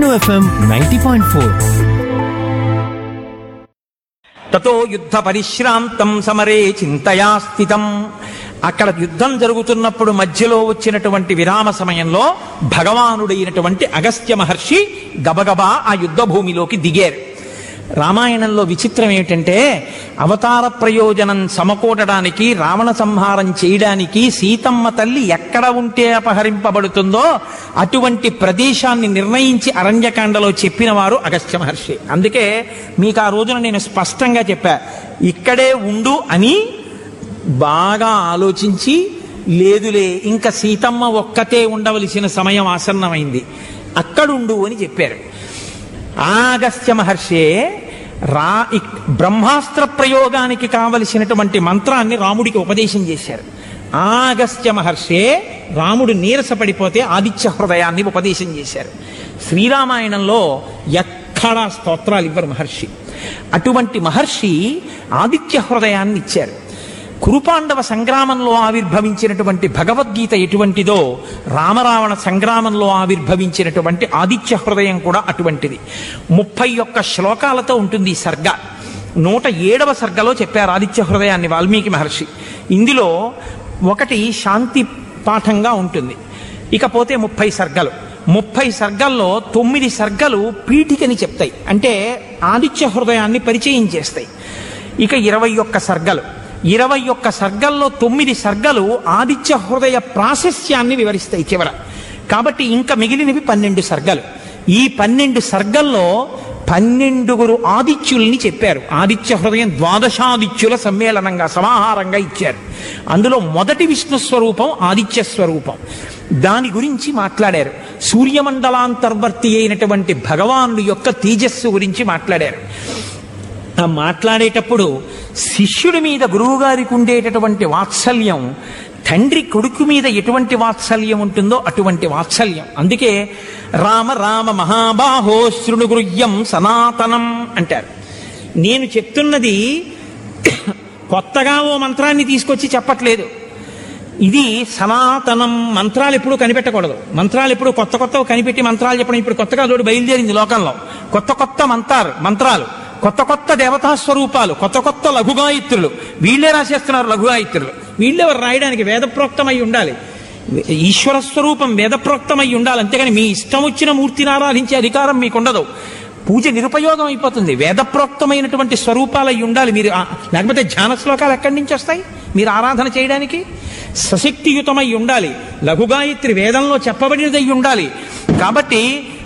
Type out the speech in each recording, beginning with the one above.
FM ninety point four తతో యుద్ధ పరిశ్రాంతం సమరే చింతయా స్థితం అక్కడ యుద్ధం జరుగుతున్నప్పుడు మధ్యలో వచ్చినటువంటి విరామ సమయంలో భగవానుడైనటువంటి అగస్త్య మహర్షి గబగబా ఆ యుద్ధ భూమిలోకి దిగారు రామాయణంలో విచిత్రం ఏమిటంటే అవతార ప్రయోజనం సమకూడడానికి రావణ సంహారం చేయడానికి సీతమ్మ తల్లి ఎక్కడ ఉంటే అపహరింపబడుతుందో అటువంటి ప్రదేశాన్ని నిర్ణయించి అరణ్యకాండలో చెప్పిన వారు అగస్త్య మహర్షి అందుకే మీకు ఆ రోజున నేను స్పష్టంగా చెప్పా ఇక్కడే ఉండు అని బాగా ఆలోచించి లేదులే ఇంకా సీతమ్మ ఒక్కతే ఉండవలసిన సమయం ఆసన్నమైంది అక్కడుండు అని చెప్పారు ఆగస్త్య మహర్షే రా ఇక్- బ్రహ్మాస్త్ర ప్రయోగానికి కావలసినటువంటి మంత్రాన్ని రాముడికి ఉపదేశం చేశారు ఆగస్త్య మహర్షే రాముడు నీరసపడిపోతే ఆదిత్య హృదయాన్ని ఉపదేశం చేశారు శ్రీరామాయణంలో ఎక్కడా స్తోత్రాలు ఇవ్వరు మహర్షి అటువంటి మహర్షి ఆదిత్య హృదయాన్ని ఇచ్చారు కురుపాండవ సంగ్రామంలో ఆవిర్భవించినటువంటి భగవద్గీత ఎటువంటిదో రామరావణ సంగ్రామంలో ఆవిర్భవించినటువంటి ఆదిత్య హృదయం కూడా అటువంటిది ముప్పై ఒక్క శ్లోకాలతో ఉంటుంది ఈ సర్గ నూట ఏడవ సర్గలో చెప్పారు ఆదిత్య హృదయాన్ని వాల్మీకి మహర్షి ఇందులో ఒకటి శాంతి పాఠంగా ఉంటుంది ఇకపోతే ముప్పై సర్గలు ముప్పై సర్గల్లో తొమ్మిది సర్గలు పీఠికని చెప్తాయి అంటే ఆదిత్య హృదయాన్ని పరిచయం చేస్తాయి ఇక ఇరవై ఒక్క సర్గలు ఇరవై ఒక్క సర్గల్లో తొమ్మిది సర్గలు ఆదిత్య హృదయ ప్రాశస్యాన్ని వివరిస్తాయి చివర కాబట్టి ఇంకా మిగిలినవి పన్నెండు సర్గలు ఈ పన్నెండు సర్గల్లో పన్నెండుగురు ఆదిత్యుల్ని చెప్పారు ఆదిత్య హృదయం ద్వాదశాదిత్యుల సమ్మేళనంగా సమాహారంగా ఇచ్చారు అందులో మొదటి విష్ణు స్వరూపం ఆదిత్య స్వరూపం దాని గురించి మాట్లాడారు సూర్యమండలాంతర్వర్తి అయినటువంటి భగవానుడి యొక్క తేజస్సు గురించి మాట్లాడారు ఆ మాట్లాడేటప్పుడు శిష్యుడి మీద గురువుగారికి ఉండేటటువంటి వాత్సల్యం తండ్రి కొడుకు మీద ఎటువంటి వాత్సల్యం ఉంటుందో అటువంటి వాత్సల్యం అందుకే రామ రామ మహాబాహో శృణుగృహ్యం సనాతనం అంటారు నేను చెప్తున్నది కొత్తగా ఓ మంత్రాన్ని తీసుకొచ్చి చెప్పట్లేదు ఇది సనాతనం మంత్రాలు ఎప్పుడు కనిపెట్టకూడదు మంత్రాలు ఎప్పుడు కొత్త కొత్త కనిపెట్టి మంత్రాలు చెప్పడం ఇప్పుడు కొత్తగా తోడు బయలుదేరింది లోకంలో కొత్త కొత్త మంత్రాలు మంత్రాలు కొత్త కొత్త దేవతా స్వరూపాలు కొత్త కొత్త లఘుగాయత్రులు వీళ్ళే రాసేస్తున్నారు లఘుగాయత్రులు వీళ్ళెవరు రాయడానికి వేదప్రోక్తమై ఉండాలి ఈశ్వర స్వరూపం వేదప్రోక్తమై ఉండాలి అంతేగాని మీ ఇష్టం వచ్చిన మూర్తిని ఆరాధించే అధికారం మీకు ఉండదు పూజ నిరుపయోగం అయిపోతుంది వేదప్రోక్తమైనటువంటి స్వరూపాలు అయి ఉండాలి మీరు ఆ- లేకపోతే ధ్యాన శ్లోకాలు ఎక్కడి నుంచి వస్తాయి మీరు ఆరాధన చేయడానికి సశక్తియుతమై ఉండాలి లఘుగాయత్రి వేదంలో చెప్పబడినదై ఉండాలి కాబట్టి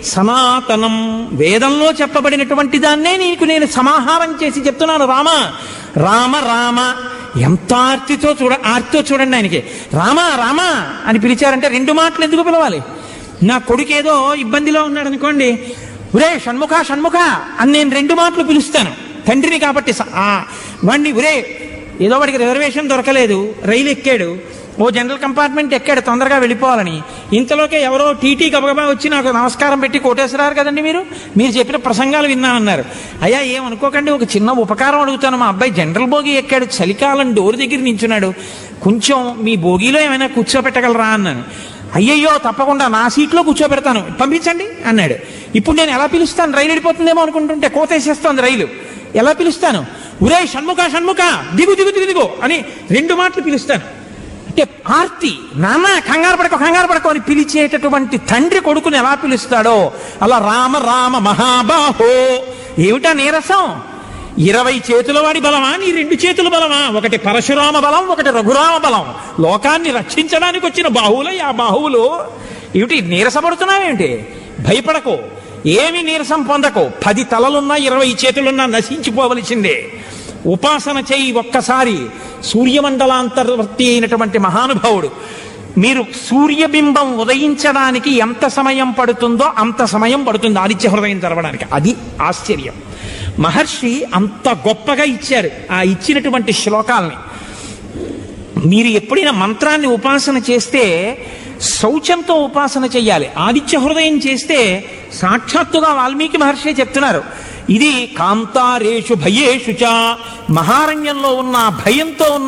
సనాతనం వేదంలో చెప్పబడినటువంటి దాన్నే నీకు నేను సమాహారం చేసి చెప్తున్నాను రామ రామ రామ ఎంత ఆర్తితో చూడ ఆర్తితో చూడండి ఆయనకి రామ రామ అని పిలిచారంటే రెండు మాటలు ఎందుకు పిలవాలి నా కొడుకేదో ఇబ్బందిలో ఉన్నాడు అనుకోండి ఒరే షణ్ముఖ షణ్ముఖ అని నేను రెండు మాటలు పిలుస్తాను తండ్రిని కాబట్టి స- ఆ వాడిని ఒరే ఏదో వాడికి రిజర్వేషన్ దొరకలేదు రైలు ఎక్కాడు ఓ జనరల్ కంపార్ట్మెంట్ ఎక్కాడు తొందరగా వెళ్ళిపోవాలని ఇంతలోకే ఎవరో టీటీ గబగబా వచ్చి నాకు నమస్కారం పెట్టి కోటేశ్వరారు కదండి మీరు మీరు చెప్పిన ప్రసంగాలు విన్నానన్నారు అయ్యా ఏమనుకోకండి ఒక చిన్న ఉపకారం అడుగుతాను మా అబ్బాయి జనరల్ బోగి ఎక్కాడు చలికాలం డోర్ దగ్గర నించున్నాడు కొంచెం మీ బోగిలో ఏమైనా కూర్చోబెట్టగలరా అన్నాను అయ్యయ్యో తప్పకుండా నా సీట్లో కూర్చోబెడతాను పంపించండి అన్నాడు ఇప్పుడు నేను ఎలా పిలుస్తాను రైలు వెళ్ళిపోతుందేమో అనుకుంటుంటే కోతేసేస్తోంది రైలు ఎలా పిలుస్తాను ఉరే షణ్ముఖ షణ్ముఖ దిగు దిగు దిగు దిగు అని రెండు మాటలు పిలుస్తాను అంటే ఆర్తి నాన్న కంగారు పడకో కంగారు పడకో అని పిలిచేటటువంటి తండ్రి కొడుకుని ఎలా పిలుస్తాడో అలా రామ రామ మహాబాహో ఏమిటా నీరసం ఇరవై చేతుల వాడి బలమా నీ రెండు చేతుల బలమా ఒకటి పరశురామ బలం ఒకటి రఘురామ బలం లోకాన్ని రక్షించడానికి వచ్చిన బాహువులు ఆ బాహువులు ఏమిటి నీరసపడుతున్నావేమిటి భయపడకు ఏమి నీరసం పొందకు పది తలలున్నా ఇరవై చేతులున్నా నశించిపోవలసిందే ఉపాసన చేయి ఒక్కసారి సూర్యమండలాంతర్వర్తి అయినటువంటి మహానుభావుడు మీరు సూర్యబింబం ఉదయించడానికి ఎంత సమయం పడుతుందో అంత సమయం పడుతుంది ఆదిత్య హృదయం తెరవడానికి అది ఆశ్చర్యం మహర్షి అంత గొప్పగా ఇచ్చారు ఆ ఇచ్చినటువంటి శ్లోకాల్ని మీరు ఎప్పుడైనా మంత్రాన్ని ఉపాసన చేస్తే శౌచంతో ఉపాసన చెయ్యాలి ఆదిత్య హృదయం చేస్తే సాక్షాత్తుగా వాల్మీకి మహర్షి చెప్తున్నారు ఇది కాంతారేషు భయేషు చ మహారణ్యంలో ఉన్న ఆ భయంతో ఉన్న